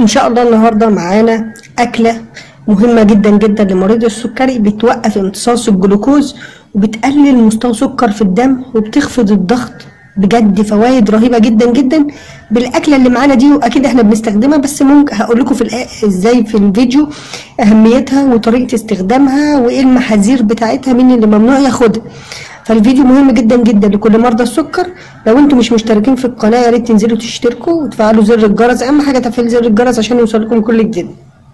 ان شاء الله النهارده معانا اكله مهمه جدا جدا لمريض السكري بتوقف امتصاص الجلوكوز وبتقلل مستوى سكر في الدم وبتخفض الضغط بجد فوائد رهيبه جدا جدا بالاكله اللي معانا دي واكيد احنا بنستخدمها بس ممكن هقول لكم في الآ- ازاي في الفيديو اهميتها وطريقه استخدامها وايه المحاذير بتاعتها مين اللي ممنوع ياخدها فالفيديو مهم جدا جدا لكل مرضى السكر لو انتم مش مشتركين في القناه يا ريت تنزلوا تشتركوا وتفعلوا زر الجرس اهم حاجه تفعيل زر الجرس عشان يوصلكم كل جديد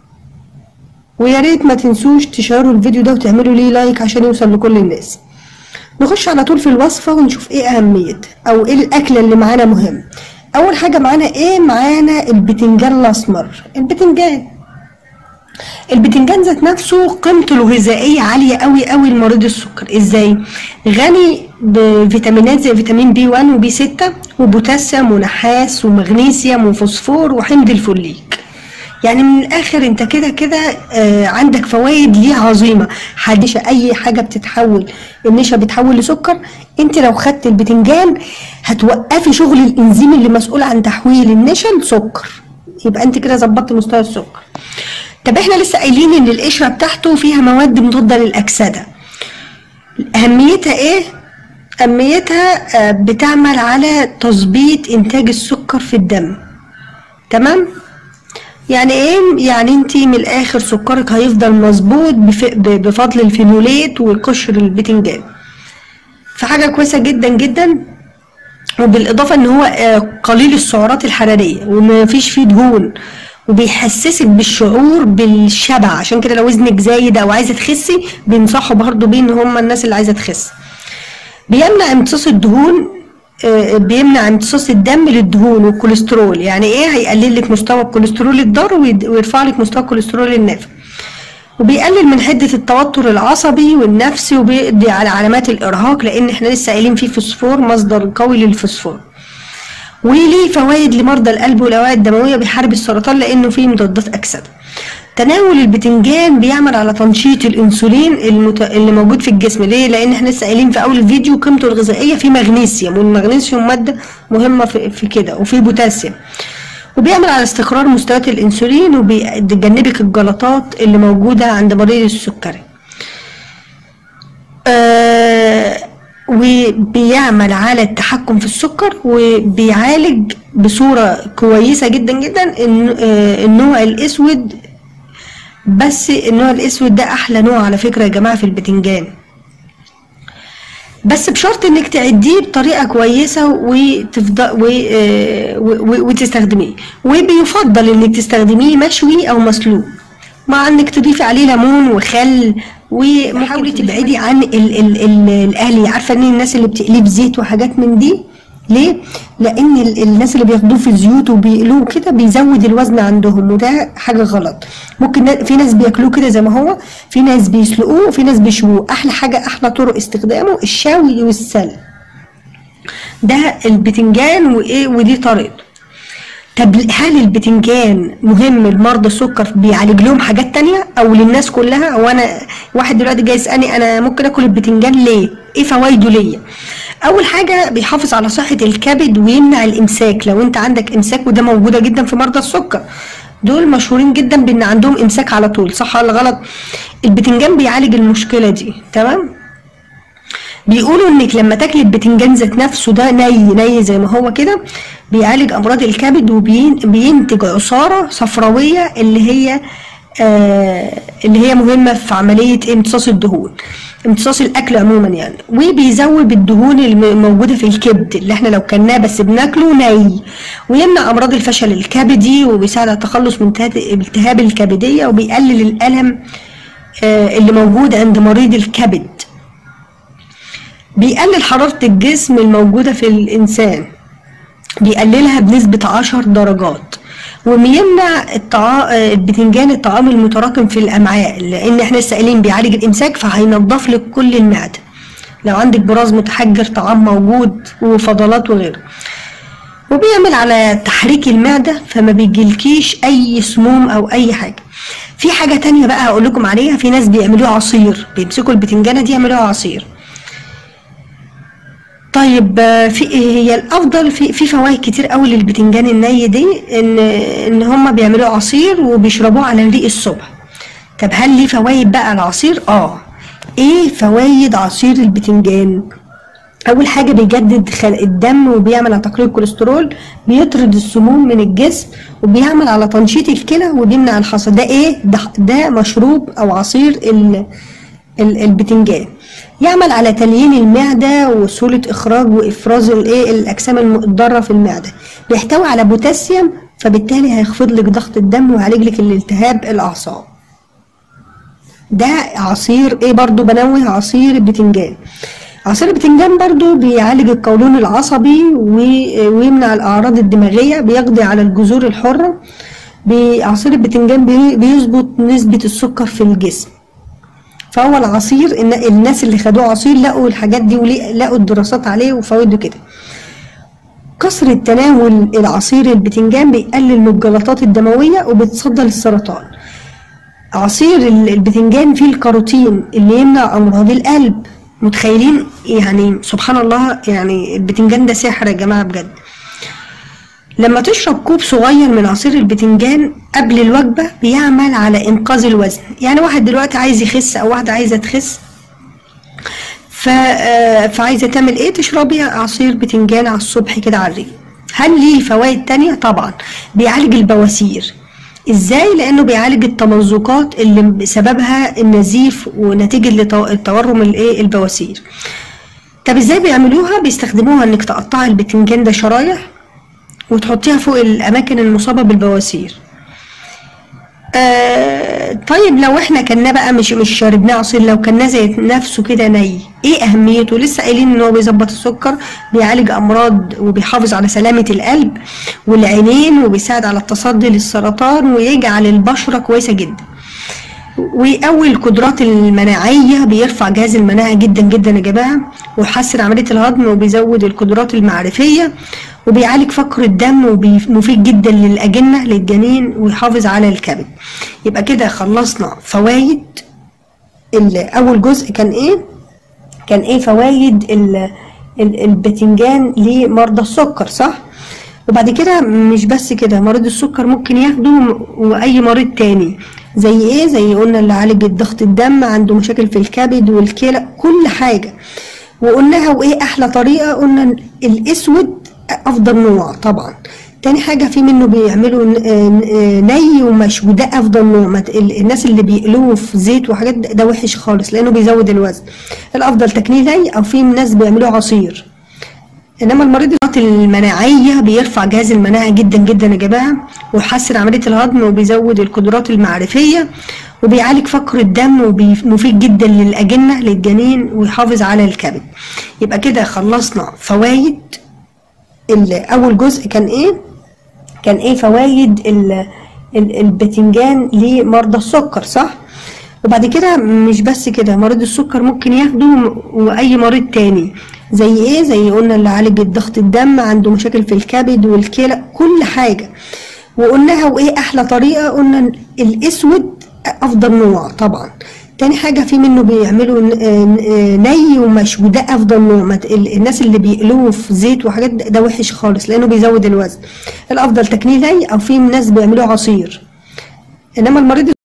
ويا ريت ما تنسوش تشيروا الفيديو ده وتعملوا ليه لايك عشان يوصل لكل الناس نخش على طول في الوصفه ونشوف ايه اهميتها او ايه الاكله اللي معانا مهم اول حاجه معانا ايه معانا البتنجان الاسمر البتنجان البتنجان ذات نفسه قيمته الغذائيه عاليه قوي قوي لمريض السكر ازاي غني بفيتامينات زي فيتامين بي 1 وبي 6 وبوتاسيوم ونحاس ومغنيسيوم وفوسفور وحمض الفوليك يعني من الاخر انت كده كده آه عندك فوائد ليه عظيمه حديشه اي حاجه بتتحول النشا بتحول لسكر انت لو خدت البتنجان هتوقفي شغل الانزيم اللي مسؤول عن تحويل النشا لسكر يبقى انت كده ظبطت مستوى السكر طب احنا لسه قايلين ان القشره بتاعته فيها مواد مضاده للاكسده اهميتها ايه اهميتها آه، بتعمل على تظبيط انتاج السكر في الدم تمام يعني ايه يعني انت من الاخر سكرك هيفضل مظبوط بف- ب- بفضل الفينولات وقشر البتنجان فحاجه كويسه جدا جدا وبالاضافه ان هو آه، قليل السعرات الحراريه وما فيش فيه دهون وبيحسسك بالشعور بالشبع عشان كده لو وزنك زايد او عايزه تخسي بينصحوا برضو بيه ان هم الناس اللي عايزه تخس بيمنع امتصاص الدهون آه، بيمنع امتصاص الدم للدهون والكوليسترول يعني ايه هيقلل لك مستوى الكوليسترول الضار ويد- ويرفع لك مستوى الكوليسترول النافع وبيقلل من حدة التوتر العصبي والنفسي وبيقضي على علامات الإرهاق لأن احنا لسه قايلين فيه فوسفور مصدر قوي للفوسفور وليه فوائد لمرضى القلب والأوعية الدموية بيحارب السرطان لأنه فيه مضادات أكسدة تناول البتنجان بيعمل على تنشيط الانسولين المت... اللي موجود في الجسم ليه لان احنا لسه قايلين في اول الفيديو قيمته الغذائيه في مغنيسيوم والمغنيسيوم ماده مهمه في, في كده وفي بوتاسيوم وبيعمل على استقرار مستويات الانسولين وبيجنبك الجلطات اللي موجوده عند مريض السكري آه وبيعمل على التحكم في السكر وبيعالج بصوره كويسه جدا جدا الن- آه، النوع الاسود بس النوع الاسود ده احلى نوع على فكره يا جماعه في البتنجان بس بشرط انك تعديه بطريقه كويسه وتفضل و... آه، و... و... وتستخدميه وبيفضل انك تستخدميه مشوي او مسلوق مع انك تضيفي عليه ليمون وخل وحاولي تبعدي عن ال... ال... ال... القلي عارفه ان الناس اللي بتقليه بزيت وحاجات من دي ليه؟ لأن ال- الناس اللي بياخدوه في زيوت وبيقلوه كده بيزود الوزن عندهم وده حاجة غلط ممكن نا- في ناس بياكلوه كده زي ما هو في ناس بيسلقوه وفي ناس بيشووه أحلى حاجة أحلى طرق استخدامه الشوي والسلق ده البتنجان وإيه ودي طريقته طب هل البتنجان مهم لمرضى السكر بيعالج لهم حاجات تانية او للناس كلها او انا واحد دلوقتي جاي يسالني انا ممكن اكل البتنجان ليه ايه فوائده ليا اول حاجه بيحافظ على صحه الكبد ويمنع الامساك لو انت عندك امساك وده موجوده جدا في مرضى السكر دول مشهورين جدا بان عندهم امساك على طول صح ولا غلط البتنجان بيعالج المشكله دي تمام بيقولوا انك لما تاكلي البتنجان ذات نفسه ده ني ني زي ما هو كده بيعالج امراض الكبد وبينتج عصاره صفراويه اللي هي آه اللي هي مهمه في عمليه امتصاص الدهون امتصاص الاكل عموما يعني وبيزود الدهون الموجوده في الكبد اللي احنا لو كلناه بس بناكله ني ويمنع امراض الفشل الكبدي وبيساعد على التخلص من التهاب- الالتهاب الكبديه وبيقلل الالم آه اللي موجود عند مريض الكبد بيقلل حرارة الجسم الموجودة في الإنسان بيقللها بنسبة عشر درجات وبيمنع الطعا... آه، البتنجان الطعام المتراكم في الأمعاء لأن احنا لسه قايلين بيعالج الإمساك فهينضف لك كل المعدة لو عندك براز متحجر طعام موجود وفضلات وغيره وبيعمل على تحريك المعدة فما بيجيلكيش أي سموم أو أي حاجة في حاجة تانية بقى هقول لكم عليها في ناس بيعملوها عصير بيمسكوا البتنجانة دي يعملوها عصير طيب آه، في هي الافضل في في فوائد كتير قوي للبتنجان الني دي ان ان هم بيعملوا عصير وبيشربوه على الريق الصبح طب هل ليه فوائد بقى العصير اه ايه فوائد عصير البتنجان اول حاجه بيجدد خلق الدم وبيعمل على تقليل الكوليسترول بيطرد السموم من الجسم وبيعمل على تنشيط الكلى وبيمنع الحصى ده ايه ده, ده مشروب او عصير ال ال- البتنجان يعمل على تليين المعدة وسهولة إخراج وإفراز الإيه الأجسام الم- الضارة في المعدة بيحتوي على بوتاسيوم فبالتالي هيخفض لك ضغط الدم ويعالج لك الالتهاب الأعصاب ده عصير ايه برضو بنوه عصير البتنجان عصير البتنجان برضو بيعالج القولون العصبي و- ويمنع الأعراض الدماغية بيقضي على الجذور الحرة بي- عصير البتنجان بي- بيظبط نسبة السكر في الجسم فهو العصير إن الناس اللي خدوه عصير لقوا الحاجات دي ولقوا الدراسات عليه وفوائده كده كثرة تناول العصير البتنجان بيقلل من الجلطات الدموية وبيتصدى للسرطان عصير ال- البتنجان فيه الكاروتين اللي يمنع امراض القلب متخيلين يعني سبحان الله يعني البتنجان ده سحر يا جماعه بجد لما تشرب كوب صغير من عصير البتنجان قبل الوجبه بيعمل على انقاذ الوزن يعني واحد دلوقتي عايز يخس او واحده عايزه تخس ف... آه، فعايزه تعمل ايه تشربي عصير بتنجان على الصبح كده على الريق هل ليه فوائد تانية طبعا بيعالج البواسير ازاي لانه بيعالج التمزقات اللي بسببها النزيف ونتيجه لتورم الايه البواسير طب ازاي بيعملوها بيستخدموها انك تقطعي البتنجان ده شرايح وتحطيها فوق الاماكن المصابه بالبواسير آه طيب لو احنا كنا بقى مش مش شربناه عصير لو كنا زي نفسه كده ني ايه اهميته لسه قايلين ان هو بيظبط السكر بيعالج امراض وبيحافظ على سلامه القلب والعينين وبيساعد على التصدي للسرطان ويجعل البشره كويسه جدا ويقوي القدرات المناعية بيرفع جهاز المناعة جدا جدا يا جماعة ويحسن عملية الهضم وبيزود القدرات المعرفية وبيعالج فقر الدم ومفيد جدا للأجنة للجنين ويحافظ على الكبد يبقى كده خلصنا فوائد ال- أول جزء كان إيه؟ كان إيه فوائد ال- ال- البتنجان لمرضى السكر صح؟ وبعد كده مش بس كده مريض السكر ممكن ياخده واي مريض تاني زي ايه زي قلنا اللي عالج الضغط الدم عنده مشاكل في الكبد والكلى كل حاجه وقلناها وايه احلى طريقه قلنا الاسود افضل نوع طبعا تاني حاجة في منه بيعملوا ن- آه ني ومشوي ده أفضل نوع ما ت- ال- الناس اللي بيقلوه في زيت وحاجات ده ده وحش خالص لأنه بيزود الوزن الأفضل تاكليه ني أو في ناس بيعملوه عصير انما المريض القدرات المناعيه بيرفع جهاز المناعه جدا جدا يا جماعه ويحسن عمليه الهضم وبيزود القدرات المعرفيه وبيعالج فقر الدم ومفيد جدا للاجنه للجنين ويحافظ على الكبد يبقى كده خلصنا فوائد ال- اول جزء كان ايه كان ايه فوائد ال- ال- البتنجان لمرضى السكر صح وبعد كده مش بس كده مريض السكر ممكن ياخده واي مريض تاني زي ايه زي قلنا اللي عالج الضغط الدم عنده مشاكل في الكبد والكلى كل حاجه وقلناها وايه احلى طريقه قلنا الاسود افضل نوع طبعا تاني حاجة في منه بيعملوا ن- آه ني ومشوي ده أفضل نوع ما ت- ال- الناس اللي بيقلوه في زيت وحاجات ده ده وحش خالص لأنه بيزود الوزن الأفضل تاكليه ني أو في ناس بيعملوه عصير إنما المريض